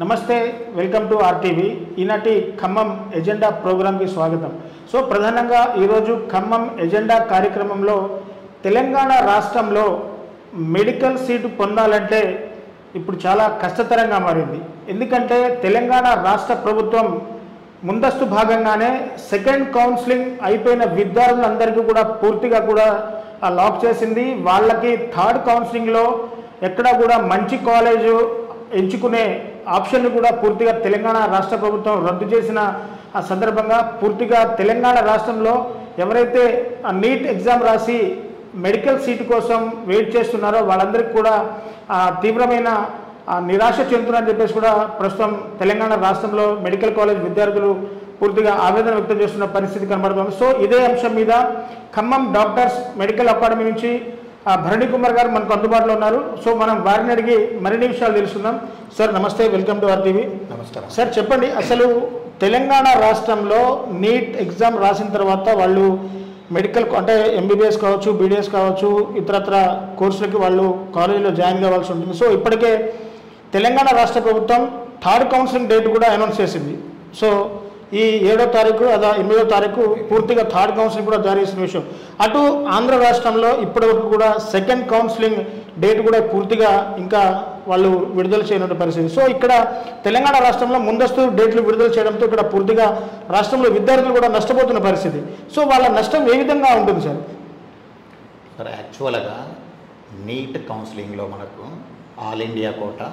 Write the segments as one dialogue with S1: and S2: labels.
S1: నమస్తే welcome to RTV ఈనాటి Khammam agenda ప్రోగ్రాంకి స్వాగతం సో ప్రధానంగా ఈరోజు ఖమ్మం ఎజెండా కార్యక్రమంలో తెలంగాణ రాష్ట్రంలో మెడికల్ సీటు పొందాలంటే ఇప్పుడు చాలా కష్టతరంగా మారింది ఎందుకంటే తెలంగాణ రాష్ట్ర ప్రభుత్వం ముందస్తు భాగంగానే సెకండ్ కౌన్సిలింగ్ అయిపోయిన విద్యార్థులందరికీ కూడా పూర్తిగా కూడా ఆ, లాక్ చేసింది వాళ్ళకి థర్డ్ కౌన్సిలింగ్లో ఎక్కడ కూడా మంచి కాలేజు ఎంచుకునే ఆప్షన్ కూడా పూర్తిగా తెలంగాణ రాష్ట్ర ప్రభుత్వం రద్దు చేసిన ఆ సందర్భంగా పూర్తిగా తెలంగాణ రాష్ట్రంలో ఎవరైతే ఆ నీట్ ఎగ్జామ్ రాసి మెడికల్ సీటు కోసం వెయిట్ చేస్తున్నారో వాళ్ళందరికీ కూడా ఆ, తీవ్రమైన ఆ, నిరాశ చెందుతున్నారని చెప్పేసి కూడా ప్రస్తుతం తెలంగాణ రాష్ట్రంలో మెడికల్ కాలేజ్ విద్యార్థులు పూర్తిగా ఆవేదన వ్యక్తం చేస్తున్న పరిస్థితి కనబడుతోంది సో ఇదే అంశం మీద ఖమ్మం డాక్టర్స్ మెడికల్ అకాడమీ నుంచి ఆ, భరణి కుమార్ గారు మనకు అందుబాటులో ఉన్నారు సో మనం వారిని అడిగి మరిన్ని విషయాలు తెలుసుకుందాం సార్ నమస్తే వెల్కమ్ టు ఆర్ టీవీ
S2: నమస్కారం
S1: సార్ చెప్పండి అసలు తెలంగాణ రాష్ట్రంలో నీట్ ఎగ్జామ్ రాసిన తర్వాత వాళ్ళు మెడికల్ అంటే ఎంబీబీఎస్ కావచ్చు బీడీఎస్ కావచ్చు ఇతరత్ర కోర్సులకి వాళ్ళు కాలేజీలో జాయిన్ కావాల్సి ఉంటుంది సో ఇప్పటికే తెలంగాణ రాష్ట్ర ప్రభుత్వం థర్డ్ కౌన్సిలింగ్ డేట్ కూడా అనౌన్స్ చేసింది సో ఈ ఏడో తారీఖు అదా ఎనిమిదో తారీఖు పూర్తిగా థర్డ్ కౌన్సిలింగ్ కూడా జారీ చేసిన విషయం అటు ఆంధ్ర రాష్ట్రంలో ఇప్పటివరకు కూడా సెకండ్ కౌన్సిలింగ్ డేట్ కూడా పూర్తిగా ఇంకా వాళ్ళు విడుదల చేయనటువంటి పరిస్థితి సో ఇక్కడ తెలంగాణ రాష్ట్రంలో ముందస్తు డేట్లు విడుదల చేయడంతో ఇక్కడ పూర్తిగా రాష్ట్రంలో విద్యార్థులు కూడా నష్టపోతున్న పరిస్థితి సో వాళ్ళ నష్టం ఏ విధంగా ఉంటుంది సార్
S2: సార్ యాక్చువల్గా నీట్ కౌన్సిలింగ్లో మనకు all India quota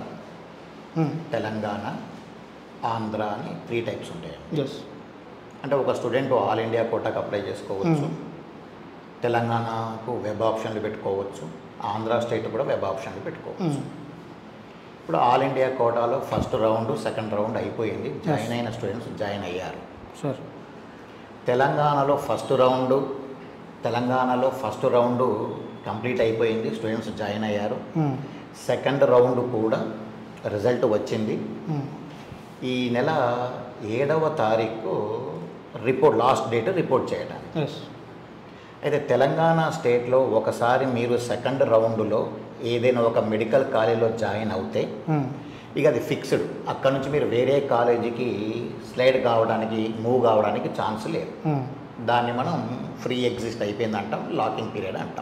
S2: Telangana Andhra అని త్రీ టైప్స్ ఉంటాయి
S1: ఎస్
S2: అంటే ఒక స్టూడెంట్ ఆల్ ఇండియా కోటాకు అప్లై చేసుకోవచ్చు
S1: Hmm.
S2: తెలంగాణకు వెబ్ ఆప్షన్లు పెట్టుకోవచ్చు ఆంధ్ర స్టేట్ కూడా వెబ్ ఆప్షన్లు పెట్టుకోవచ్చు ఇప్పుడు ఆల్ ఇండియా కోటాలో ఫస్ట్ రౌండ్ సెకండ్ రౌండ్ అయిపోయింది జాయిన్ అయిన స్టూడెంట్స్ జాయిన్ అయ్యారు
S1: సార్
S2: తెలంగాణలో ఫస్ట్ రౌండ్ తెలంగాణలో ఫస్ట్ రౌండ్ కంప్లీట్ అయిపోయింది స్టూడెంట్స్ జాయిన్ అయ్యారు సెకండ్ రౌండ్ కూడా రిజల్ట్ వచ్చింది ఈ నెల ఏడవ తారీఖు రిపోర్ట్ లాస్ట్ డేట్ రిపోర్ట్ చేయడానికి
S1: ఎస్
S2: అయితే తెలంగాణ స్టేట్లో ఒకసారి మీరు సెకండ్ రౌండ్లో ఏదైనా ఒక మెడికల్ కాలేజీలో జాయిన్ అవుతే ఇక అది ఫిక్స్డ్ అక్కడ నుంచి మీరు వేరే కాలేజీకి స్లైడ్ కావడానికి మూవ్ కావడానికి ఛాన్స్ లేదు దాన్ని మనం ఫ్రీ ఎగ్జిస్ట్ అయిపోయింది అంటాం లాకింగ్ పీరియడ్ అంటాం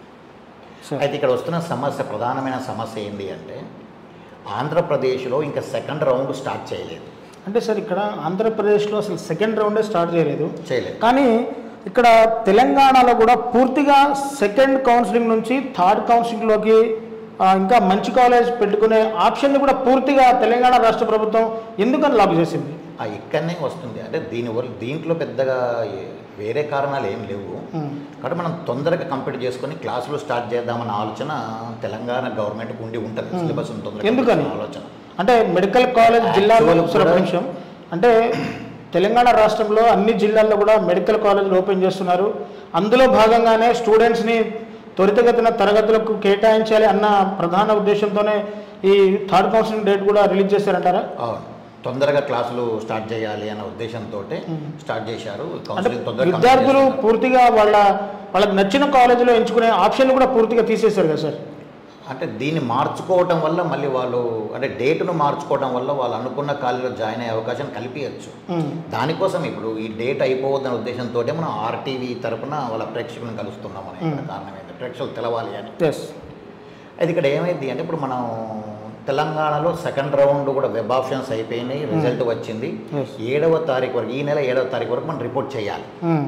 S1: సార్
S2: అయితే ఇక్కడ వస్తున్న సమస్య ప్రధానమైన సమస్య ఏంటి అంటే ఆంధ్రప్రదేశ్లో ఇంకా సెకండ్ రౌండ్ స్టార్ట్ చేయలేదు
S1: అంటే సార్ ఇక్కడ ఆంధ్రప్రదేశ్లో అసలు సెకండ్ రౌండే స్టార్ట్ చేయలేదు
S2: చేయలేదు
S1: కానీ ఇక్కడ తెలంగాణలో కూడా పూర్తిగా సెకండ్ కౌన్సిలింగ్ నుంచి థర్డ్ కౌన్సిలింగ్లోకి ఆ, ఇంకా మంచి కాలేజ్ పెట్టుకునే ఆప్షన్ కూడా పూర్తిగా తెలంగాణ రాష్ట్ర ప్రభుత్వం ఎందుకని లాక్ చేసింది
S2: ఆ ఇక్కడనే వస్తుంది అంటే దీనివల్ల దీంట్లో పెద్దగా ఏ- వేరే కారణాలు ఏం లేవు
S1: ఉమ్.
S2: కాబట్టి మనం తొందరగా కంప్లీట్ చేసుకొని క్లాసులు స్టార్ట్ చేద్దామన్న ఆలోచన తెలంగాణ గవర్నమెంట్కి ఉండి ఉంటుంది
S1: Hmm.
S2: సిలబస్ తొందరగా
S1: ఎందుకని?
S2: complete ఆలోచన
S1: అంటే మెడికల్ కాలేజ్ జిల్లాలో
S2: Actual
S1: సార్ ఒక
S2: కూడా-
S1: నిమిషం అంటే తెలంగాణ రాష్ట్రంలో అన్ని జిల్లాల్లో కూడా మెడికల్ కాలేజీలు ఓపెన్ చేస్తున్నారు అందులో భాగంగానే స్టూడెంట్స్ని త్వరితగతిన తరగతులకు కేటాయించాలి అన్న ప్రధాన ఉద్దేశంతోనే ఈ థర్డ్ కౌన్సిలింగ్ డేట్ కూడా రిలీజ్ చేశారంటారా
S2: అవును తొందరగా క్లాసులు స్టార్ట్ చేయాలి అన్న ఉద్దేశంతో
S1: Hmm.
S2: స్టార్ట్ చేశారు
S1: అంటే
S2: కౌన్సిలింగ్ తొందరగా complete
S1: విద్యార్థులు
S2: చేస్తున్నారు.
S1: పూర్తిగా వాళ్ళ వాళ్ళకి నచ్చిన కాలేజీలో ఎంచుకునే ఆప్షన్ కూడా పూర్తిగా తీసేశారు కదా సార్
S2: అంటే దీన్ని మార్చుకోవటం వల్ల మళ్ళీ వాళ్ళు అంటే డేటును మార్చుకోవడం వల్ల వాళ్ళు అనుకున్న కాలేజీలో జాయిన్ అయ్యే అవకాశం కల్పించచ్చు
S1: ఉమ్.
S2: దానికోసం ఇప్పుడు ఈ డేట్ అయిపోవద్దనే ఉద్దేశంతో మనం ఆర్టీవీ తరపున వాళ్ళ ప్రేక్షకులను కలుస్తున్నాం మనం ఇక్కడ
S1: Hmm.
S2: కారణం ఏంటి ప్రేక్షకులు తెలవాలి అని
S1: ఎస్
S2: అయితే ఇక్కడ ఏమైంది అంటే ఇప్పుడు మనం తెలంగాణలో సెకండ్ రౌండ్ కూడా వెబ్ ఆప్షన్స్ అయిపోయినాయి రిజల్ట్ వచ్చింది
S1: Yes.
S2: ఏడవ తారీఖు వరకు ఈ నెల ఏడవ తారీఖు వరకు మనం రిపోర్ట్ చేయాలి
S1: ఉమ్.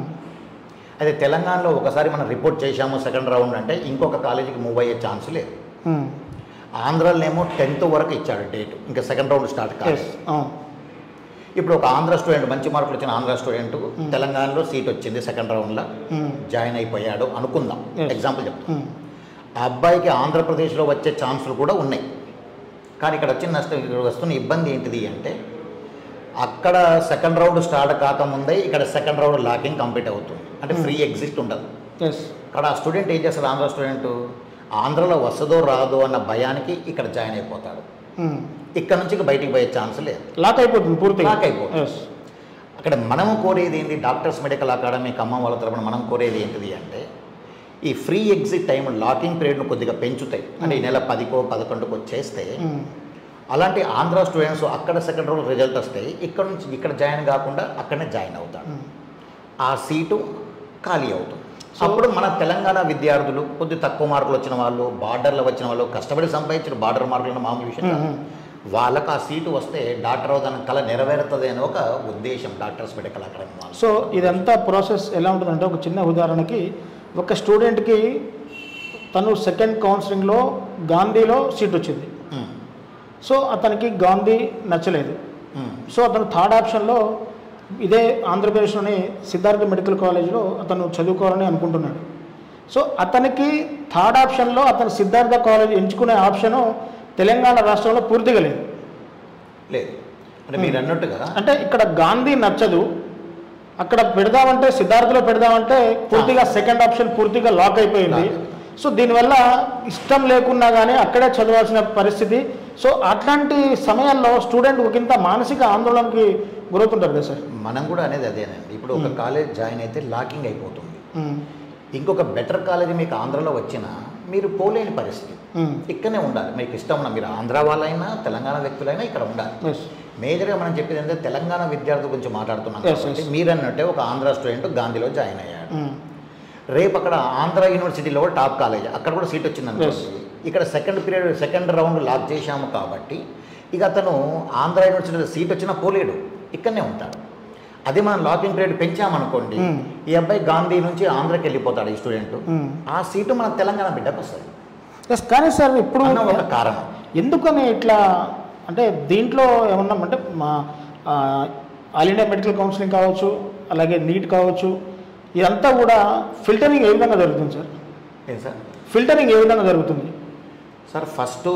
S2: అయితే తెలంగాణలో ఒకసారి మనం రిపోర్ట్ చేశాము సెకండ్ రౌండ్ అంటే ఇంకొక కాలేజీకి మూవ్ అయ్యే ఛాన్స్ లేదు
S1: ఉమ్.
S2: ఆంధ్రాలోనేమో టెన్త్ వరకు ఇచ్చాడు డేట్ ఇంకా సెకండ్ రౌండ్ స్టార్ట్
S1: ఎస్
S2: కాలేదు
S1: అవును
S2: ఇప్పుడు ఒక ఆంధ్ర స్టూడెంట్ మంచి మార్కులు వచ్చిన ఆంధ్ర స్టూడెంట్ తెలంగాణలో సీట్ వచ్చింది సెకండ్ రౌండ్లో
S1: ఉమ్.
S2: జాయిన్ అయిపోయాడు అనుకుందాం
S1: Yes.
S2: ఎగ్జాంపుల్ చెప్తాం
S1: ఉమ్.
S2: ఆ అబ్బాయికి ఆంధ్రప్రదేశ్లో వచ్చే ఛాన్సులు కూడా ఉన్నాయి కానీ ఇక్కడ వచ్చిన నష్టం ఇక్కడ వస్తున్న ఇబ్బంది ఏంటిది అంటే అక్కడ సెకండ్ రౌండ్ స్టార్ట్ కాకముందే ఇక్కడ సెకండ్ రౌండ్ లాకింగ్ కంప్లీట్ అవుతుంది అంటే ఫ్రీ ఎగ్జిస్ట్ ఉండదు
S1: ఎస్
S2: ఇక్కడ ఆ స్టూడెంట్ ఏం చేస్తాడు ఆంధ్ర స్టూడెంట్ ఆంధ్రలో వస్తుందో రాదో అన్న భయానికి ఇక్కడ జాయిన్ అయిపోతాడు
S1: ఉమ్.
S2: ఇక్కడ నుంచి ఇక బయటికి పోయే ఛాన్స్ లేదు
S1: లాక్ అయిపోతుంది పూర్తిగా
S2: Lock అయిపోతుంది.
S1: ఎస్
S2: అక్కడ మనం కోరేది ఏంటి డాక్టర్స్ మెడికల్ అకాడమీ ఖమ్మం వాళ్ళ తరపున మనం కోరేది ఏంటిది అంటే ఈ ఫ్రీ ఎగ్జిట్ టైం లాకింగ్ పీరియడ్ను కొద్దిగా పెంచుతాయి అంటే ఈ నెల పదికో పదకొండుకో చేస్తే
S1: ఉమ్.
S2: అలాంటి ఆంధ్ర స్టూడెంట్స్ అక్కడ సెకండ్ రౌండ్ రిజల్ట్ వస్తాయి ఇక్కడ నుంచి ఇక్కడ జాయిన్ కాకుండా అక్కడనే జాయిన్ అవుతాడు
S1: ఉమ్.
S2: ఆ సీటు ఖాళీ అవుతుంది
S1: So-
S2: అప్పుడు మన తెలంగాణ విద్యార్థులు కొద్ది తక్కువ మార్కులు వచ్చిన వాళ్ళు బార్డర్లో వచ్చిన వాళ్ళు కష్టపడి సంపాదించిన బార్డర్ మార్కులు మామూలు విషయం కాదు.
S1: మ్మ్.
S2: వాళ్ళకి ఆ సీటు వస్తే డాక్టర్ అవుదాని కళ నెరవేరుతుంది అనే ఒక ఉద్దేశం డాక్టర్స్ మెడికల్ అకాడమీ వాళ్ళు
S1: సో ఇదంతా ప్రాసెస్ ఎలా ఉంటుందంటే ఒక చిన్న ఉదాహరణకి ఒక స్టూడెంట్కి తను సెకండ్ కౌన్సిలింగ్లో గాంధీలో సీట్ వచ్చింది
S2: మ్మ్.
S1: సో అతనికి గాంధీ నచ్చలేదు
S2: మ్మ్.
S1: సో అతను థర్డ్ ఆప్షన్లో ఇదే ఆంధ్రప్రదేశ్లోని సిద్ధార్థ మెడికల్ కాలేజీలో అతను చదువుకోవాలని అనుకుంటున్నాడు సో అతనికి థర్డ్ ఆప్షన్లో అతను సిద్ధార్థ కాలేజ్ ఎంచుకునే ఆప్షను తెలంగాణ రాష్ట్రంలో పూర్తిగా లేదు
S2: లేదు అంటే మీరు అన్నట్టుగా
S1: అంటే ఇక్కడ గాంధీ నచ్చదు అక్కడ పెడదామంటే సిద్ధార్థలో పెడదామంటే పూర్తిగా సెకండ్ ఆప్షన్ పూర్తిగా లాక్ అయిపోయింది
S2: Lock.
S1: సో దీనివల్ల ఇష్టం లేకున్నా కానీ అక్కడే చదవాల్సిన పరిస్థితి సో అట్లాంటి సమయాల్లో స్టూడెంట్ ఒకంత మానసిక ఆందోళనకి గురవుతుంటారు కదా సార్
S2: మనం కూడా అనేది అదేనండి ఇప్పుడు ఒక కాలేజ్ జాయిన్ అయితే లాకింగ్ అయిపోతుంది
S1: ఉమ్,
S2: ఇంకొక బెటర్ కాలేజ్ మీకు ఆంధ్రలో వచ్చినా మీరు పోలేని పరిస్థితి
S1: ఉమ్,
S2: ఇక్కడనే ఉండాలి మీకు ఇష్టం ఉన్న మీరు ఆంధ్ర వాళ్ళైనా తెలంగాణ వ్యక్తులైనా ఇక్కడ ఉండాలి
S1: yes,
S2: మేజర్గా మనం చెప్పేది ఏంటంటే తెలంగాణ విద్యార్థుల గురించి మాట్లాడుతున్నాం
S1: Yes,
S2: కాబట్టి
S1: yes.
S2: మీరు అన్నట్టే ఒక ఆంధ్ర స్టూడెంట్ గాంధీలో జాయిన్ అయ్యాడు
S1: ఉమ్,
S2: రేపు అక్కడ ఆంధ్ర యూనివర్సిటీలో కూడా టాప్ కాలేజ్ అక్కడ కూడా సీట్ వచ్చింది అనుకోండి ఇక్కడ second period second round lock చేశాము కాబట్టి ఇక అతను ఆంధ్ర యూనివర్సిటీలో సీట్ వచ్చినా పోలేడు ఇక్కడనే ఉంటాడు అదే మనం లాకింగ్ పీరియడ్ పెంచామనుకోండి
S1: Hmm.
S2: ఈ అబ్బాయి గాంధీ నుంచి ఆంధ్రకి వెళ్ళిపోతాడు ఈ స్టూడెంట్
S1: ఉమ్.
S2: ఆ సీటు మన తెలంగాణ బిడ్డకు వస్తుంది
S1: ఎస్ కానీ సార్ ఇప్పుడు
S2: అన్న ఒక కారణం
S1: ఎందుకని ఇట్లా అంటే దీంట్లో ఏమన్నామంటే మా ఆ, ఆల్ ఇండియా మెడికల్ కౌన్సిలింగ్ కావచ్చు అలాగే నీట్ కావచ్చు ఇదంతా కూడా ఫిల్టరింగ్ ఏ విధంగా జరుగుతుంది సార్
S2: ఏం సార్
S1: ఫిల్టరింగ్ ఏ విధంగా జరుగుతుంది
S2: సార్ ఫస్ట్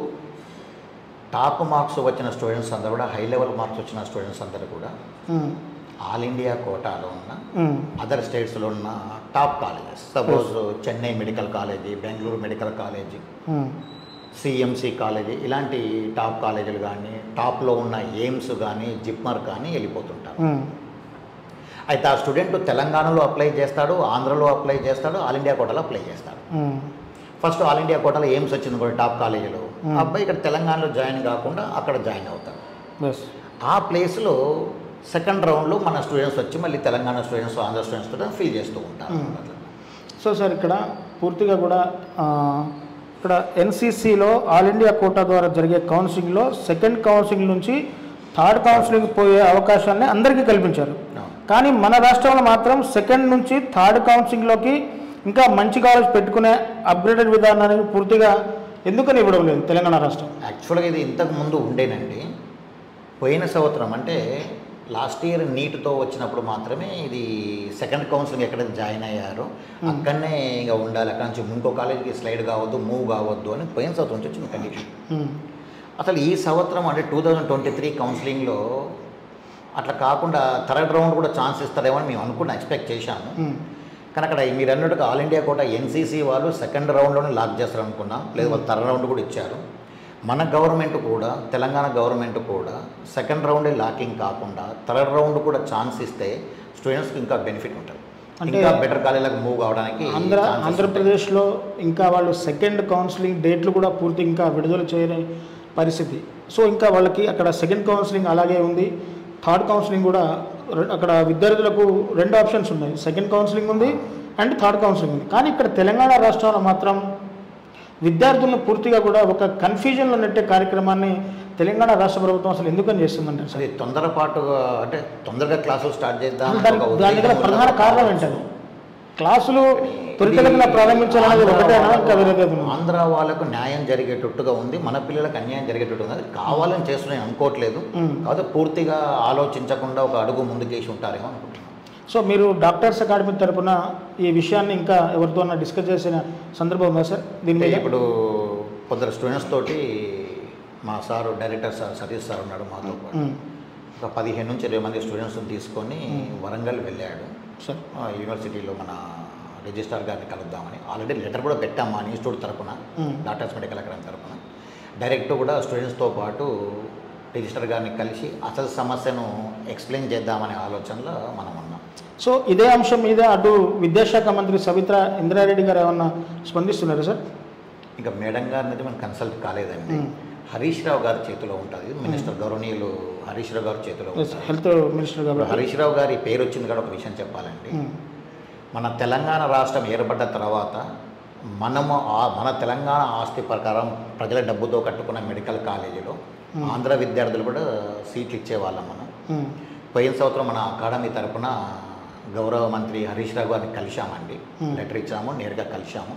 S2: టాప్ మార్క్స్ వచ్చిన స్టూడెంట్స్ అందరూ కూడా హై లెవెల్ మార్క్స్ వచ్చిన స్టూడెంట్స్ అందరూ కూడా
S1: ఉమ్,
S2: ఆల్ ఇండియా కోటాలో ఉన్న
S1: ఉమ్,
S2: అదర్ స్టేట్స్లో ఉన్న top colleges suppose Chennai medical college Bengaluru medical college
S1: um,
S2: CMC college ఇలాంటి టాప్ కాలేజీలు కానీ టాప్లో ఉన్న ఎయిమ్స్ కానీ జిప్మర్ కానీ వెళ్ళిపోతుంటారు
S1: ఉమ్,
S2: అయితే ఆ స్టూడెంట్ తెలంగాణలో అప్లై చేస్తాడు ఆంధ్రలో అప్లై చేస్తాడు ఆల్ ఇండియా కోటాలో అప్లై చేస్తాడు
S1: ఉమ్,
S2: ఫస్ట్ ఆల్ ఇండియా కోటాలో ఎయిమ్స్ వచ్చింది కూడా టాప్ కాలేజీలో
S1: Hmm.
S2: ఆ అబ్బాయి ఇక్కడ తెలంగాణలో జాయిన్ కాకుండా అక్కడ జాయిన్ అవుతాడు
S1: yes,
S2: ఆ ప్లేస్లో సెకండ్ రౌండ్లో మన స్టూడెంట్స్ వచ్చి మళ్ళీ తెలంగాణ స్టూడెంట్స్ ఆంధ్ర స్టూడెంట్స్ కూడా ఫిల్ చేస్తూ ఉంటారు
S1: Hmm. సో సార్ ఇక్కడ పూర్తిగా కూడా ఆ, ఇక్కడ ఎన్సీసీలో ఆల్ ఇండియా కోటా ద్వారా జరిగే కౌన్సిలింగ్లో సెకండ్ కౌన్సిలింగ్ నుంచి థర్డ్ కౌన్సిలింగ్ పోయే అవకాశాన్ని అందరికీ కల్పించారు
S2: అవును.
S1: కానీ మన రాష్ట్రంలో మాత్రం సెకండ్ నుంచి థర్డ్ కౌన్సిలింగ్లోకి ఇంకా మంచి కాలేజ్ పెట్టుకునే అప్గ్రేడెడ్ విధానానికి పూర్తిగా ఎందుకని ఇవ్వడం లేదు తెలంగాణ రాష్ట్రం
S2: యాక్చువల్గా ఇది ఇంతకు ముందు ఉండేనండి పోయిన సంవత్సరం అంటే లాస్ట్ ఇయర్ నీట్తో వచ్చినప్పుడు మాత్రమే ఇది సెకండ్ కౌన్సిలింగ్ ఎక్కడైతే జాయిన్ అయ్యారో అక్కడనే ఇంకా ఉండాలి అక్కడ నుంచి ఇంకో కాలేజీకి స్లైడ్ కావద్దు మూవ్ కావద్దు అని పోయిన సంవత్సరం నుంచి వచ్చిన కండిషన్
S1: ఉమ్,
S2: అసలు ఈ సంవత్సరం అంటే టూ థౌజండ్ ట్వంటీ త్రీ కౌన్సిలింగ్లో అట్లా కాకుండా థర్డ్ రౌండ్ కూడా ఛాన్స్ ఇస్తారేమో అని మేము అనుకున్న ఎక్స్పెక్ట్ చేశాము
S1: ఉమ్,
S2: కానీ అక్కడ మీరు అన్నట్టుగా ఆల్ ఇండియా కోట ఎన్సీసీ వాళ్ళు సెకండ్ రౌండ్లోనే లాక్ చేస్తారు అనుకున్నాం లేదు వాళ్ళు థర్డ్ రౌండ్ కూడా ఇచ్చారు మన గవర్నమెంట్ కూడా తెలంగాణ గవర్నమెంట్ కూడా సెకండ్ రౌండే లాకింగ్ కాకుండా థర్డ్ రౌండ్ కూడా ఛాన్స్ ఇస్తే స్టూడెంట్స్కి ఇంకా బెనిఫిట్ ఉంటుంది
S1: అంటే
S2: ఇంకా బెటర్ కాలేజీలకు మూవ్ కావడానికి
S1: ఆంధ్ర
S2: chances ఉంటాయి.
S1: ఆంధ్రప్రదేశ్లో ఇంకా వాళ్ళు సెకండ్ కౌన్సిలింగ్ డేట్లు కూడా పూర్తి ఇంకా విడుదల చేయని పరిస్థితి సో ఇంకా వాళ్ళకి అక్కడ సెకండ్ కౌన్సిలింగ్ అలాగే ఉంది థర్డ్ కౌన్సిలింగ్ కూడా రె- అక్కడ విద్యార్థులకు రెండు ఆప్షన్స్ ఉన్నాయి సెకండ్ కౌన్సిలింగ్ ఉంది అండ్ థర్డ్ కౌన్సిలింగ్ ఉంది కానీ ఇక్కడ తెలంగాణ రాష్ట్రంలో మాత్రం విద్యార్థులను పూర్తిగా కూడా ఒక కన్ఫ్యూజన్లో నెట్టే కార్యక్రమాన్ని తెలంగాణ రాష్ట్ర ప్రభుత్వం అసలు ఎందుకని చేస్తుందంటారు సార్
S2: అది తొందరపాటుగా అంటే తొందరగా క్లాసులు స్టార్ట్ చేద్దాం అనే
S1: దాని
S2: ఒక
S1: దాని దగ్గర
S2: ఉద్దేశం
S1: ప్రధాన
S2: వల్ల
S1: కారణం ఏంటది క్లాసులు త్వరితగతిన ప్రారంభించాలనేది
S2: ఆంధ్ర
S1: ఒకటేనా
S2: వాళ్ళకు-
S1: ఇంకా వేరేది ఏదైనా ఉందా?
S2: ఆంధ్ర వాళ్ళకు న్యాయం జరిగేటట్టుగా ఉంది మన పిల్లలకు అన్యాయం జరిగేటట్టు ఉంది అది కావాలని చేస్తున్నాయి అనుకోవట్లేదు
S1: మ్మ్.
S2: కాకపోతే పూర్తిగా ఆలోచించకుండా ఒక అడుగు ముందుకేసి ఉంటారేమో అనుకుంటున్నాను
S1: సో మీరు డాక్టర్స్ అకాడమీ తరపున ఈ విషయాన్ని ఇంకా ఎవరితో డిస్కస్ చేసిన సందర్భం ఉందా సార్ దీని
S2: అంటే
S1: మీద
S2: ఇప్పుడు కొందరు స్టూడెంట్స్ తోటి మా sir director sir Satish sir ఉన్నాడు మాతో పాటు
S1: మ్మ్.
S2: ఒక పదిహేను నుంచి ఇరవై మంది స్టూడెంట్స్ని తీసుకొని వరంగల్ వెళ్ళాడు
S1: సార్
S2: ఆ, యూనివర్సిటీలో మన రిజిస్ట్రార్ గారిని కలుద్దామని ఆల్రెడీ లెటర్ కూడా పెట్టాం మా ఇన్స్టిట్యూట్ తరపున
S1: మ్మ్.
S2: డాక్టర్స్ మెడికల్ అకాడమీ తరపున డైరెక్ట్ కూడా స్టూడెంట్స్తో పాటు రిజిస్టర్ గారిని కలిసి అసలు సమస్యను ఎక్స్ప్లెయిన్ చేద్దామనే ఆలోచనలో మనం ఉన్నాం
S1: సో ఇదే అంశం మీద అటు విద్యాశాఖ మంత్రి సవిత్ర ఇంద్రారెడ్డి గారు ఏమన్నా స్పందిస్తున్నారా సార్
S2: ఇంకా మేడం గారిని అయితే మనం కన్సల్ట్ కాలేదండి
S1: మ్మ్.
S2: హరీష్ రావు గారి చేతిలో ఉంటుంది మినిస్టర్ గౌరవనీయులు హరీష్ రావు గారి చేతిలో ఉంటుంది
S1: హెల్త్ మినిస్టర్
S2: ఇప్పుడు
S1: కాబట్టి
S2: హరీష్ రావు గారి పేరు వచ్చింది కూడా ఒక విషయం చెప్పాలంటే
S1: ఉమ్,
S2: మన తెలంగాణ రాష్ట్రం ఏర్పడ్డ తర్వాత మనము ఆ- మన తెలంగాణ ఆస్తి ప్రకారం ప్రజల డబ్బుతో కట్టుకున్న మెడికల్ కాలేజీలో ఆంధ్ర విద్యార్థులు కూడా సీట్లు ఇచ్చేవాళ్ళం మనం
S1: ఉమ్,
S2: పోయిన సంవత్సరం మన అకాడమీ తరపున గౌరవ మంత్రి హరీష్ రావు గారిని కలిశామండి
S1: Hmm.
S2: లెటర్ ఇచ్చాము నేరుగా కలిశాము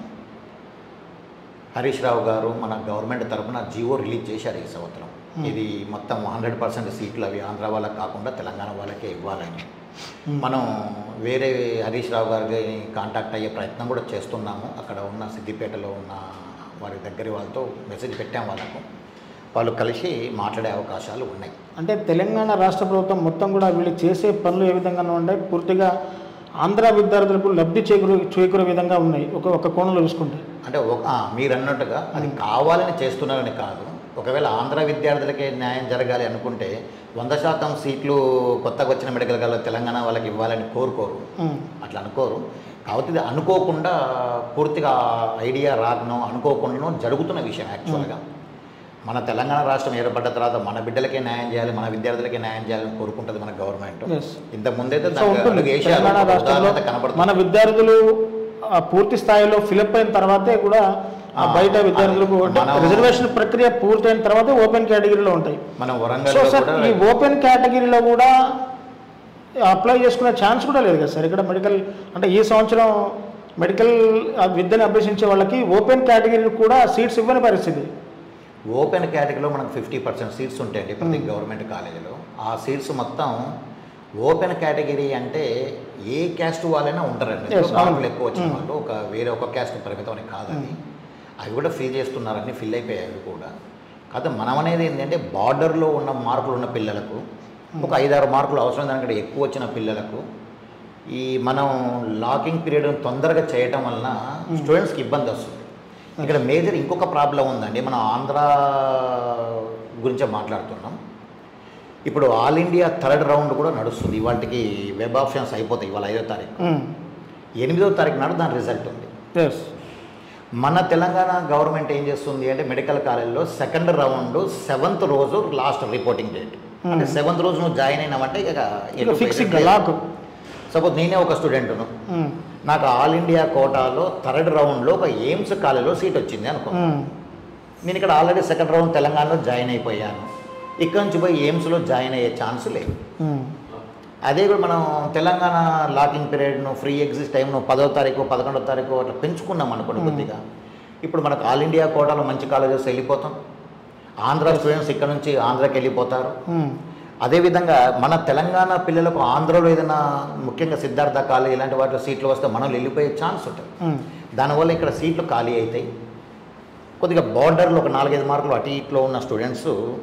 S2: హరీష్ రావు గారు మన గవర్నమెంట్ తరపున జీవో రిలీజ్ చేశారు ఈ సంవత్సరం
S1: Hmm.
S2: ఇది మొత్తం హండ్రెడ్ పర్సెంట్ సీట్లు అవి ఆంధ్ర వాళ్ళకి కాకుండా తెలంగాణ వాళ్ళకే ఇవ్వాలని
S1: ఉమ్.
S2: మనం వేరే హరీష్ రావు గారిని కాంటాక్ట్ అయ్యే ప్రయత్నం కూడా చేస్తున్నాము అక్కడ ఉన్న సిద్దిపేటలో ఉన్న వారి దగ్గర వాళ్ళతో మెసేజ్ పెట్టాం వాళ్ళకు వాళ్ళు కలిసి మాట్లాడే అవకాశాలు ఉన్నాయి
S1: అంటే తెలంగాణ రాష్ట్ర ప్రభుత్వం మొత్తం కూడా వీళ్ళు చేసే పనులు ఏ విధంగా ఉన్నాయి పూర్తిగా ఆంధ్ర విద్యార్థులకు లబ్ధి చేకూరు చేకూరే విధంగా ఉన్నాయి ఒక ఒక కోణంలో చూసుకుంటే
S2: అంటే ఒక ఆ, మీరు అన్నట్టుగా అది కావాలని చేస్తున్నారని కాదు ఒకవేళ ఆంధ్ర విద్యార్థులకే న్యాయం జరగాలి అనుకుంటే వంద శాతం సీట్లు కొత్తగా వచ్చిన మెడికల్ కాలేజ్ తెలంగాణ వాళ్ళకి ఇవ్వాలని కోరుకోరు
S1: ఉమ్,
S2: అట్లా అనుకోరు కాబట్టి ఇది అనుకోకుండా పూర్తిగా ఐడియా రాకనో అనుకోకుండానో జరుగుతున్న విషయం యాక్చువల్గా మన తెలంగాణ రాష్ట్రం ఏర్పడ్డ తర్వాత మన బిడ్డలకే న్యాయం చేయాలి మన విద్యార్థులకే న్యాయం చేయాలని కోరుకుంటుంది మన గవర్నమెంట్
S1: Yes.
S2: ఇంత ముందైతే
S1: సో
S2: దానికి
S1: ఉంటుంది
S2: అడుగు వేశారు.
S1: తెలంగాణ
S2: ఒక
S1: రాష్ట్రంలో
S2: ఉదాహరణ కనబడుతుంది
S1: మన విద్యార్థులు ఆ, పూర్తి స్థాయిలో ఫిలప్ అయిన తర్వాతే కూడా ఆ,
S2: ఆ,
S1: బయట విద్యార్థులకు అంటే
S2: మనం-
S1: రిజర్వేషన్ ప్రక్రియ పూర్తయిన తర్వాతే ఓపెన్ కేటగిరీలో ఉంటాయి
S2: మన
S1: సో
S2: వరంగల్లో
S1: సార్
S2: కూడా
S1: ఈ ఓపెన్ కేటగిరీలో కూడా అప్లై చేసుకునే ఛాన్స్ కూడా లేదు కదా సార్ ఇక్కడ మెడికల్ అంటే ఈ సంవత్సరం మెడికల్ ఆ, విద్యను అభ్యసించే వాళ్ళకి ఓపెన్ కేటగిరీ కూడా సీట్స్ ఇవ్వని పరిస్థితి
S2: ఓపెన్ కేటగిరీలో మనకు ఫిఫ్టీ పర్సెంట్ సీట్స్ ఉంటాయండి ప్రతి గవర్నమెంట్ కాలేజీలో ఆ సీట్స్ మొత్తం ఓపెన్ కేటగిరీ అంటే ఏ క్యాస్ట్ వాళ్ళైనా ఉంటారండి
S1: Yes,
S2: మార్కులు
S1: అవును.
S2: ఎక్కువ వచ్చిన వాళ్ళు ఒక వేరే ఒక క్యాస్ట్ పరిమితం అని కాదని అవి కూడా ఫిల్ చేస్తున్నారని ఫిల్ అయిపోయాయి అవి కూడా కాకపోతే మనం అనేది ఏంటంటే బార్డర్లో ఉన్న మార్కులు ఉన్న పిల్లలకు ఒక ఐదారు మార్కులు అవసరం దానికంటే ఎక్కువ వచ్చిన పిల్లలకు ఈ మనం లాకింగ్ పీరియడ్ తొందరగా చేయటం వలన స్టూడెంట్స్కి ఇబ్బంది వస్తుంది ఇక్కడ మేజర్ ఇంకొక ప్రాబ్లం ఉందండి మనం ఆంధ్ర గురించే మాట్లాడుతున్నాం ఇప్పుడు ఆల్ ఇండియా థర్డ్ రౌండ్ కూడా నడుస్తుంది ఇవాటికి వెబ్ ఆప్షన్స్ అయిపోతాయి ఇవాళ ఐదో తారీఖు ఎనిమిదో తారీఖు నాడు దాని రిజల్ట్ ఉంది
S1: ఎస్
S2: మన తెలంగాణ గవర్నమెంట్ ఏం చేస్తుంది అంటే మెడికల్ కాలేజ్లో సెకండ్ రౌండ్ సెవెంత్ రోజు లాస్ట్ రిపోర్టింగ్ డేట్ అంటే సెవెంత్ రోజు నువ్వు జాయిన్ అయినామంటే ఇక
S1: ఇక ఫిక్స్ ఇంకా లాక్
S2: సపోజ్ నేనే ఒక స్టూడెంట్ను నాకు ఆల్ ఇండియా కోటాలో థర్డ్ రౌండ్లో ఒక ఎయిమ్స్ కాలేజ్లో సీట్ వచ్చింది అనుకో నేను ఇక్కడ ఆల్రెడీ సెకండ్ రౌండ్ తెలంగాణలో జాయిన్ అయిపోయాను ఇక్కడ నుంచి పోయి ఎయిమ్స్లో జాయిన్ అయ్యే ఛాన్స్ లేదు అదే కూడా మనం తెలంగాణ లాకింగ్ పీరియడ్ను ఫ్రీ ఎగ్జిట్ టైంను పదో తారీఖు పదకొండో తారీఖు అట్లా పెంచుకున్నాం అనుకోండి కొద్దిగా ఇప్పుడు మనకు ఆల్ ఇండియా కోటాలో మంచి కాలేజెస్ వెళ్ళిపోతాం ఆంధ్ర స్టూడెంట్స్ ఇక్కడ నుంచి ఆంధ్రాకి వెళ్ళిపోతారు అదేవిధంగా మన తెలంగాణ పిల్లలకు ఆంధ్రలో ఏదైనా ముఖ్యంగా సిద్ధార్థ కాలేజ్ ఇలాంటి వాటిలో సీట్లు వస్తే మనం వెళ్ళిపోయే ఛాన్స్ ఉంటుంది దానివల్ల ఇక్కడ సీట్లు ఖాళీ అవుతాయి కొద్దిగా బార్డర్లో ఒక నాలుగైదు మార్కులు అటు ఇట్లో ఉన్న స్టూడెంట్స్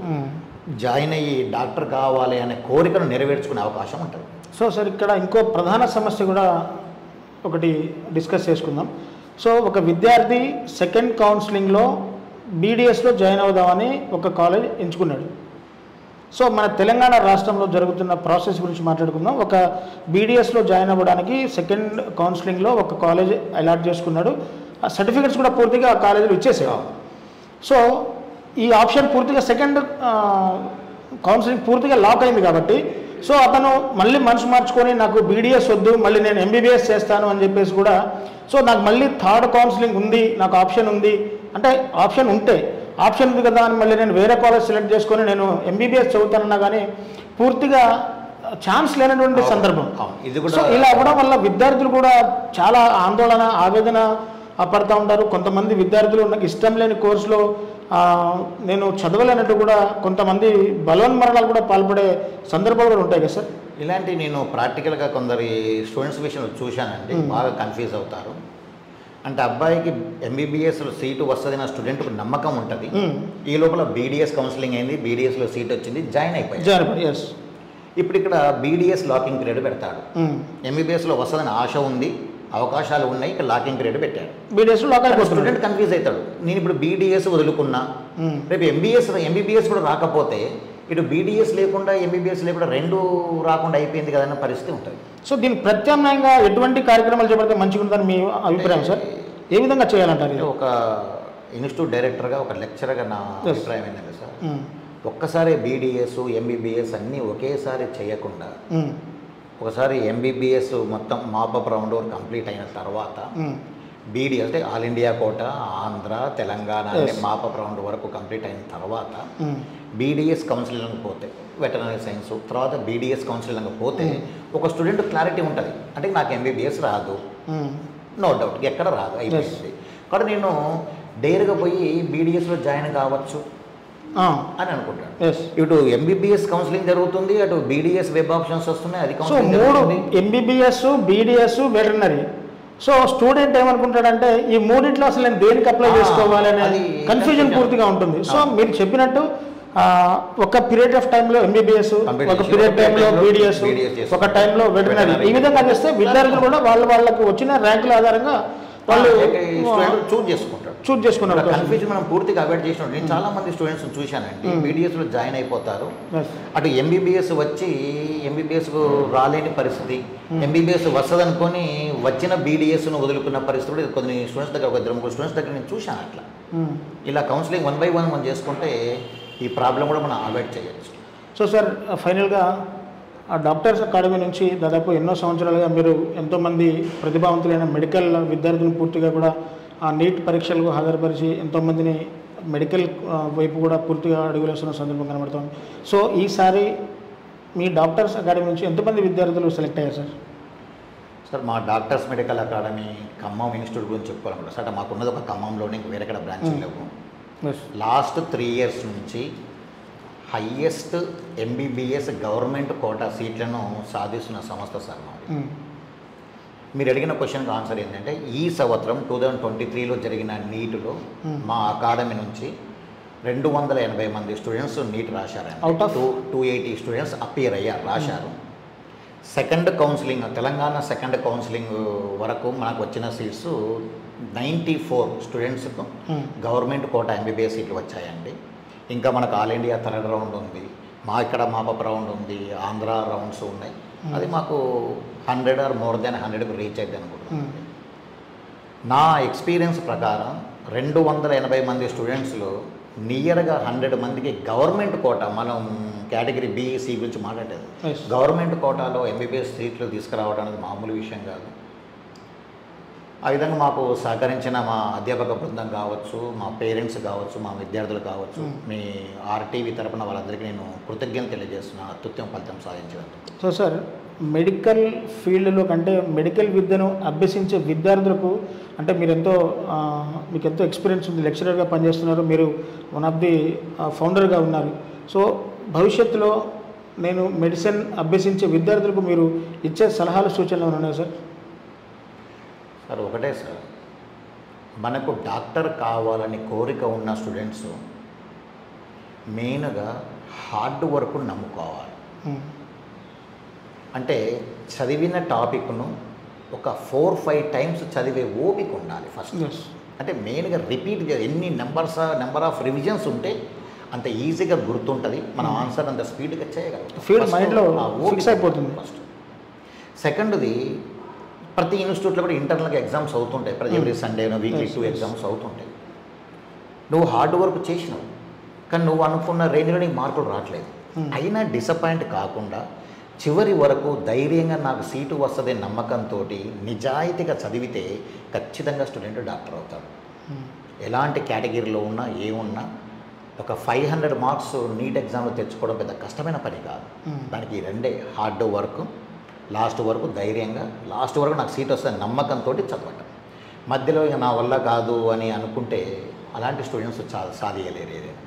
S2: జాయిన్ అయ్యి డాక్టర్ కావాలి అనే కోరికను నెరవేర్చుకునే అవకాశం ఉంటుంది
S1: సో సార్ ఇక్కడ ఇంకో ప్రధాన సమస్య కూడా ఒకటి డిస్కస్ చేసుకుందాం సో ఒక విద్యార్థి సెకండ్ కౌన్సిలింగ్లో బీడిఎస్లో జాయిన్ అవుదామని ఒక కాలేజ్ ఎంచుకున్నాడు సో మన తెలంగాణ రాష్ట్రంలో జరుగుతున్న ప్రాసెస్ గురించి మాట్లాడుకుందాం ఒక బీడిఎస్లో జాయిన్ అవ్వడానికి సెకండ్ కౌన్సిలింగ్లో ఒక కాలేజ్ అలాట్ చేసుకున్నాడు ఆ సర్టిఫికెట్స్ కూడా పూర్తిగా ఆ కాలేజీలో ఇచ్చేసాడు సో ఈ ఆప్షన్ పూర్తిగా సెకండ్ కౌన్సిలింగ్ పూర్తిగా లాక్ అయింది కాబట్టి సో అతను మళ్ళీ మనసు మార్చుకొని నాకు బీడీఎస్ వద్దు మళ్ళీ నేను ఎంబీబీఎస్ చేస్తాను అని చెప్పేసి కూడా సో నాకు మళ్ళీ థర్డ్ కౌన్సిలింగ్ ఉంది నాకు ఆప్షన్ ఉంది అంటే ఆప్షన్ ఉంటే ఆప్షన్ ఉంది కదా అని మళ్ళీ నేను వేరే కాలేజ్ సెలెక్ట్ చేసుకొని నేను ఎంబీబీఎస్ చదువుతానన్నా కానీ పూర్తిగా ఛాన్స్ లేనటువంటి
S2: అవును,
S1: సందర్భం
S2: అవును. ఇది కూడా-
S1: సో ఇలా అవ్వడం వల్ల విద్యార్థులు కూడా చాలా ఆందోళన ఆవేదన ఆ, పడతా ఉంటారు కొంతమంది విద్యార్థులు నాకు ఇష్టం లేని కోర్సులో ఆ, నేను చదవలేనట్టు కూడా కొంతమంది బలవన్మరణాలు కూడా పాల్పడే సందర్భాలు కూడా ఉంటాయి కదా సార్
S2: ఇలాంటి నేను ప్రాక్టికల్గా కొందరి స్టూడెంట్స్ విషయంలో చూశానండి బాగా కన్ఫ్యూజ్ అవుతారు అంటే అబ్బాయికి ఎంబీబీఎస్ సీటు వస్తుంది నా స్టూడెంట్కి నమ్మకం ఉంటుంది
S1: మ్మ్.
S2: ఈ లోపల బీడీఎస్ కౌన్సిలింగ్ అయింది బీడీఎస్లో సీట్ వచ్చింది జాయిన్ అయిపోయింది
S1: జాయిన్ ఎస్
S2: ఇప్పుడు ఇక్కడ బీడీఎస్ లాకింగ్ పీరియడ్ పెడతాడు ఎంబీబీఎస్లో వస్తుందని ఆశ ఉంది అవకాశాలు ఉన్నాయి ఇక్కడ లాకింగ్ పీరియడ్ పెట్టాడు
S1: బీడీఎస్లో లాక్ అయిపోతున్నాడు
S2: స్టూడెంట్ కన్ఫ్యూజ్ అవుతాడు నేను ఇప్పుడు బీడీఎస్ వదులుకున్నా
S1: మ్మ్.
S2: రేపు ఎంబీఎస్ ఎంబీబీఎస్ కూడా రాకపోతే ఇటు బీడీఎస్ లేకుండా ఎంబీబీఎస్ లేకుండా రెండు రాకుండా అయిపోయింది కదా అన్న పరిస్థితి ఉంటుంది
S1: సో దీనికి ప్రత్యామ్నాయంగా ఎటువంటి కార్యక్రమాలు చేపడితే మంచిగా ఉంటుందని మీ అభిప్రాయం సార్ ఏ విధంగా చేయాలంటారు
S2: అంటే
S1: ఇది?
S2: ఒక ఇన్స్టిట్యూట్ డైరెక్టర్గా ఒక లెక్చరర్గా నా
S1: Yes.
S2: అభిప్రాయం ఏంటంటే సార్
S1: ఉమ్,
S2: ఒక్కసారి బీడీఎస్ ఎంబీబీఎస్ అన్నీ ఒకేసారి చేయకుండా
S1: ఉమ్,
S2: ఒకసారి ఎంబీబీఎస్ మొత్తం మాపప్ రౌండ్ కంప్లీట్ అయిన తర్వాత
S1: ఉమ్,
S2: బీడీ అంటే all India quota Andhra Telangana అనే
S1: Yes.
S2: మాపప్ రౌండ్ వరకు కంప్లీట్ అయిన తర్వాత
S1: ఉమ్,
S2: బీడీఎస్ కౌన్సిలింగ్ పోతే వెటనరీ సైన్స్ తర్వాత బీడీఎస్ కౌన్సిలింగ్ పోతే ఒక స్టూడెంట్ క్లారిటీ ఉంటుంది అంటే నాకు ఎంబీబీఎస్ రాదు
S1: ఉమ్,
S2: నో డౌట్ ఎక్కడ రాదు అయిపోయింది కాబట్టి నేను డైరెక్ట్గా పోయి బీడీఎస్లో జాయిన్ కావచ్చు
S1: ఆ,
S2: అని అనుకుంటాను
S1: ఎస్
S2: ఇటు ఎంబీబీఎస్ కౌన్సిలింగ్ జరుగుతుంది అటు బీడీఎస్ వెబ్ ఆప్షన్స్ వస్తున్నాయి అది
S1: సో
S2: కౌన్సిలింగ్
S1: మూడు
S2: జరుగుతుంది
S1: MBBS BDS veterinary so student ఏమనుకుంటాడంటే ఈ మూడింట్లో అసలు నేను దేనికి అప్లై
S2: ఆ,
S1: చేసుకోవాలనే
S2: అది
S1: కన్ఫ్యూజన్
S2: confusion.
S1: పూర్తిగా ఉంటుంది సో
S2: అవును.
S1: మీరు చెప్పినట్టు ఆ, ఒక పీరియడ్ ఆఫ్ టైంలో ఎంబీబీఎస్
S2: Complete
S1: ఒక
S2: చేసి,
S1: పీరియడ్
S2: ఒక
S1: టైంలో
S2: time లో
S1: బీడీఎస్
S2: BDS చేసి,
S1: ఒక టైంలో వెటర్నరీ
S2: veterinary.
S1: ఈ విధంగా చేస్తే విద్యార్థులు కూడా వాళ్ళ వాళ్ళకు వచ్చిన ర్యాంకుల ఆధారంగా వాళ్ళు
S2: స్టూడెంట్ చూజ్ చేసుకుంటాడు
S1: చూజ్ చేసుకున్నారు
S2: కన్ఫ్యూజన్ మనం పూర్తిగా అవాయిడ్ చేసినట్టు నేను చాలా మంది స్టూడెంట్స్ చూశానండి బీడీఎస్లో జాయిన్ అయిపోతారు
S1: Yes.
S2: అటు ఎంబీబీఎస్ వచ్చి ఎంబీబీఎస్ రాలేని పరిస్థితి ఎంబీబీఎస్ వస్తుంది అనుకొని వచ్చిన బీడీఎస్ను వదులుకున్న పరిస్థితి కూడా కొన్ని స్టూడెంట్స్ దగ్గర ఒక ఇద్దరు ముగ్గురు స్టూడెంట్స్ దగ్గర నేను చూశాను అట్లా
S1: ఉమ్.
S2: ఇలా కౌన్సిలింగ్ వన్ బై వన్ మనం చేసుకుంటే ఈ ప్రాబ్లం కూడా మనం అవాయిడ్ చేయొచ్చు
S1: సో సార్ ఫైనల్గా ఆ డాక్టర్స్ అకాడమీ నుంచి దాదాపు ఎన్నో సంవత్సరాలుగా మీరు ఎంతోమంది ప్రతిభావంతులైన మెడికల్ విద్యార్థులను పూర్తిగా కూడా ఆ నీట్ పరీక్షలకు హాజరుపరిచి ఎంతోమందిని మెడికల్ ఆ, వైపు కూడా పూర్తిగా అడుగులేస్తున్న సందర్భం కనబడుతోంది సో ఈసారి మీ డాక్టర్స్ అకాడమీ నుంచి ఎంతమంది విద్యార్థులు సెలెక్ట్ అయ్యారు సార్
S2: సార్ మా doctors medical academy Khammam institute గురించి చెప్పుకోవాలనుకుంటా సార్ మాకు ఉన్నది ఒక ఖమ్మంలోనే ఇంక వేరే బ్రాంచ్
S1: Hmm.
S2: లేవు
S1: ఎస్
S2: లాస్ట్ త్రీ ఇయర్స్ నుంచి హయ్యెస్ట్ ఎంబీబీఎస్ గవర్నమెంట్ కోటా సీట్లను సాధిస్తున్న సంస్థ సార్ మాది మీరు అడిగిన క్వశ్చన్కి ఆన్సర్ ఏంటంటే ఈ సంవత్సరం టూ థౌజండ్ ట్వంటీ త్రీలో జరిగిన నీటిలో
S1: Hmm.
S2: మా అకాడమీ నుంచి రెండు వందల ఎనభై మంది స్టూడెంట్స్ నీట్ రాశారండి
S1: Out of?
S2: Two two eighty students appear అయ్యారు రాశారు second counselling Telangana second counselling వరకు మనకు వచ్చిన సీట్స్ నైంటీ ఫోర్ స్టూడెంట్స్కు గవర్నమెంట్ కోట ఎంబీబీఎస్ సీట్లు వచ్చాయండి ఇంకా మనకు ఆల్ ఇండియా థర్డ్ రౌండ్ ఉంది మా ఇక్కడ మాపప్ రౌండ్ ఉంది ఆంధ్ర రౌండ్స్ ఉన్నాయి అది మాకు హండ్రెడ్ ఆర్ మోర్ దెన్ హండ్రెడ్కి రీచ్ అయింది అనుకుంటున్నాను నా ఎక్స్పీరియన్స్ ప్రకారం రెండు వందల ఎనభై మంది స్టూడెంట్స్లో నియర్గా హండ్రెడ్ మందికి గవర్నమెంట్ కోట మనం కేటగిరీ బీఈసీ గురించి మాట్లాడేది
S1: Yes.
S2: గవర్నమెంట్ కోటాలో ఎంబీబీఎస్ సీట్లు తీసుకురావడం అనేది మామూలు విషయం కాదు ఆ విధంగా మాకు సహకరించిన మా అధ్యాపక బృందం కావచ్చు మా పేరెంట్స్ కావచ్చు మా విద్యార్థులు కావచ్చు మీ ఆర్టీవీ తరపున వాళ్ళందరికీ నేను కృతజ్ఞతలు తెలియజేస్తున్నాను అత్యుత్తమ ఫలితం సాధించినందుకు
S1: సో సార్ మెడికల్ ఫీల్డ్లో కంటే మెడికల్ విద్యను అభ్యసించే విద్యార్థులకు అంటే మీరు ఎంతో ఆ, మీకు ఎంతో ఎక్స్పీరియన్స్ ఉంది లెక్చరర్గా పనిచేస్తున్నారు మీరు వన్ ఆఫ్ ది ఫౌండర్గా ఉన్నారు సో భవిష్యత్తులో నేను మెడిసిన్ అభ్యసించే విద్యార్థులకు మీరు ఇచ్చే సలహాలు సూచనలు ఏమైనా ఉన్నాయా సార్
S2: సార్ ఒకటే సార్ మనకు డాక్టర్ కావాలని కోరిక ఉన్న స్టూడెంట్స్ మెయిన్గా హార్డ్ వర్క్ నమ్ముకోవాలి
S1: ఉమ్,
S2: అంటే చదివిన టాపిక్ను ఒక ఫోర్ ఫైవ్ టైమ్స్ చదివే ఓపిక ఉండాలి ఫస్ట్
S1: yes.
S2: అంటే మెయిన్గా రిపీట్ ఎన్ని నెంబర్స్ నెంబర్ ఆఫ్ రివిజన్స్ ఉంటే అంత ఈజీగా గుర్తుంటుంది మన ఆన్సర్ అంత స్పీడ్గా చేయగలం
S1: Feed mind లో fix అయిపోతుంది.
S2: ఫస్ట్ సెకండ్ది ప్రతి ఇన్స్టిట్యూట్లో కూడా ఇంటర్నల్గా ఎగ్జామ్స్ అవుతుంటాయి ప్రతి
S1: Hmm.
S2: ఎవ్రీ సండేనో weekly
S1: Yes,
S2: two
S1: yes.
S2: Exams అవుతుంటాయి నువ్వు హార్డ్ వర్క్ చేసినావు కానీ నువ్వు అనుకున్న రేంజ్లో నీకు మార్కులు రావట్లేదు
S1: Hmm.
S2: అయినా డిసప్పాయింట్ కాకుండా చివరి వరకు ధైర్యంగా నాకు సీటు వస్తుంది నమ్మకంతో నిజాయితీగా చదివితే ఖచ్చితంగా స్టూడెంట్ డాక్టర్ అవుతాడు
S1: ఉమ్,
S2: ఎలాంటి కేటగిరీలో ఉన్నా ఏమున్నా ఒక ఫైవ్ హండ్రెడ్ మార్క్స్ నీట్ ఎగ్జామ్లో తెచ్చుకోవడం పెద్ద కష్టమైన పని కాదు
S1: Hmm.
S2: దానికి ఈ రెండే హార్డ్ వర్క్ లాస్ట్ వరకు ధైర్యంగా లాస్ట్ వరకు నాకు సీట్ వస్తుంది నమ్మకంతో చదవటం మధ్యలో ఇక నా వల్ల కాదు అని అనుకుంటే అలాంటి స్టూడెంట్స్ చాలా సాధించలేరు ఏదైనా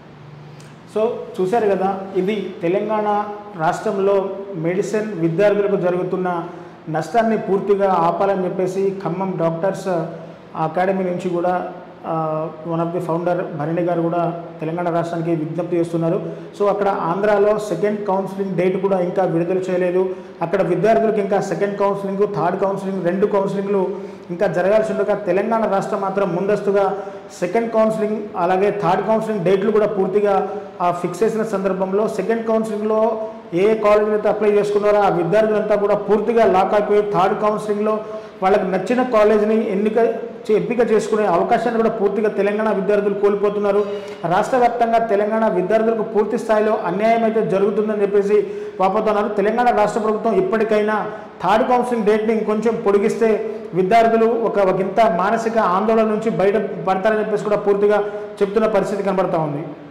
S1: సో చూశారు కదా ఇది తెలంగాణ రాష్ట్రంలో మెడిసిన్ విద్యార్థులకు జరుగుతున్న నష్టాన్ని పూర్తిగా ఆపాలని చెప్పేసి ఖమ్మం డాక్టర్స్ అకాడమీ నుంచి కూడా one of the founder Bharani గారు కూడా తెలంగాణ రాష్ట్రానికి విజ్ఞప్తి చేస్తున్నారు సో అక్కడ ఆంధ్రాలో సెకండ్ కౌన్సిలింగ్ డేట్ కూడా ఇంకా విడుదల చేయలేదు అక్కడ విద్యార్థులకు ఇంకా సెకండ్ కౌన్సిలింగ్ థర్డ్ కౌన్సిలింగ్ రెండు కౌన్సిలింగ్లు ఇంకా జరగాల్సి ఉండగా తెలంగాణ రాష్ట్రం మాత్రం ముందస్తుగా సెకండ్ కౌన్సిలింగ్ అలాగే థర్డ్ కౌన్సిలింగ్ డేట్లు కూడా పూర్తిగా ఫిక్స్ చేసిన సందర్భంలో సెకండ్ కౌన్సిలింగ్లో ఏ కాలేజీలో అయితే అప్లై చేసుకున్నారో ఆ విద్యార్థులంతా కూడా పూర్తిగా లాక్ అయిపోయి థర్డ్ కౌన్సిలింగ్లో వాళ్ళకి నచ్చిన కాలేజీని ఎన్నిక చే- ఎంపిక చేసుకునే అవకాశాన్ని కూడా పూర్తిగా తెలంగాణ విద్యార్థులు కోల్పోతున్నారు రాష్ట్ర వ్యాప్తంగా తెలంగాణ విద్యార్థులకు పూర్తి స్థాయిలో అన్యాయం అయితే జరుగుతుందని చెప్పేసి వాపోతున్నారు తెలంగాణ రాష్ట్ర ప్రభుత్వం ఇప్పటికైనా థర్డ్ కౌన్సిలింగ్ డేట్ని ఇంకొంచెం పొడిగిస్తే విద్యార్థులు ఒక ఒక ఇంత మానసిక ఆందోళన నుంచి బయట పడతారని చెప్పేసి కూడా పూర్తిగా చెప్తున్న పరిస్థితి కనబడతా ఉంది